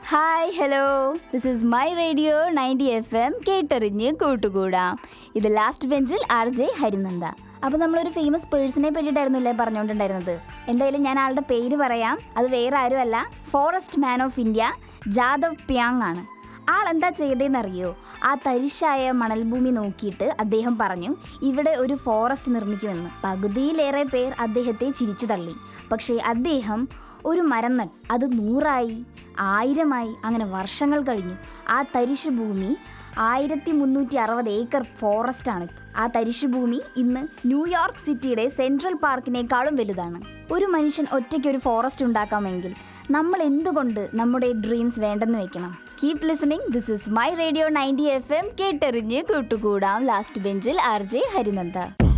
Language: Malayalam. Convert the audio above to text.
hi hello this is my radio ninety F M കേട്ടറിഞ്ഞ് കൂട്ടുകൂടാം ഇത് ലാസ്റ്റ് ബെഞ്ചിൽ ആർ ജെ ഹരിനന്ദ അപ്പോൾ നമ്മളൊരു ഫേമസ് പേഴ്സണെ പറ്റിയിട്ടായിരുന്നില്ലേ പറഞ്ഞുകൊണ്ടുണ്ടായിരുന്നത് എന്തായാലും ഞാൻ ആളുടെ പേര് പറയാം അത് വേറെ ആരുമല്ല forest man of India Jadav Payeng ആണ് ആൾ എന്താ ചെയ്തതെന്നറിയോ ആ തരിശായ മണൽഭൂമി നോക്കിയിട്ട് അദ്ദേഹം പറഞ്ഞു ഇവിടെ ഒരു ഫോറസ്റ്റ് നിർമ്മിക്കുമെന്ന് പകുതിയിലേറെ പേർ അദ്ദേഹത്തെ ചിരിച്ചു തള്ളി പക്ഷേ അദ്ദേഹം ഒരു മരം നട്ടു അത് നൂറായി ആയിരമായി അങ്ങനെ വർഷങ്ങൾ കഴിഞ്ഞു ആ തരിശു ഭൂമി ആയിരത്തി മുന്നൂറ്റി അറുപത് ഏക്കർ ഫോറസ്റ്റാണ് ആ തരിശു ഭൂമി ഇന്ന് ന്യൂയോർക്ക് സിറ്റിയുടെ സെൻട്രൽ പാർക്കിനേക്കാളും വലുതാണ് ഒരു മനുഷ്യൻ ഒറ്റയ്ക്ക് ഒരു ഫോറസ്റ്റ് ഉണ്ടാക്കാമെങ്കിൽ നമ്മൾ എന്തുകൊണ്ട് നമ്മുടെ ഡ്രീംസ് വേണ്ടെന്ന് വെക്കണം keep listening this is my radio ninety F M കേട്ടെറിഞ്ഞ് കൂട്ടുകൂടാം ലാസ്റ്റ് ബെഞ്ചിൽ ആർ ജെ ഹരിനന്ദ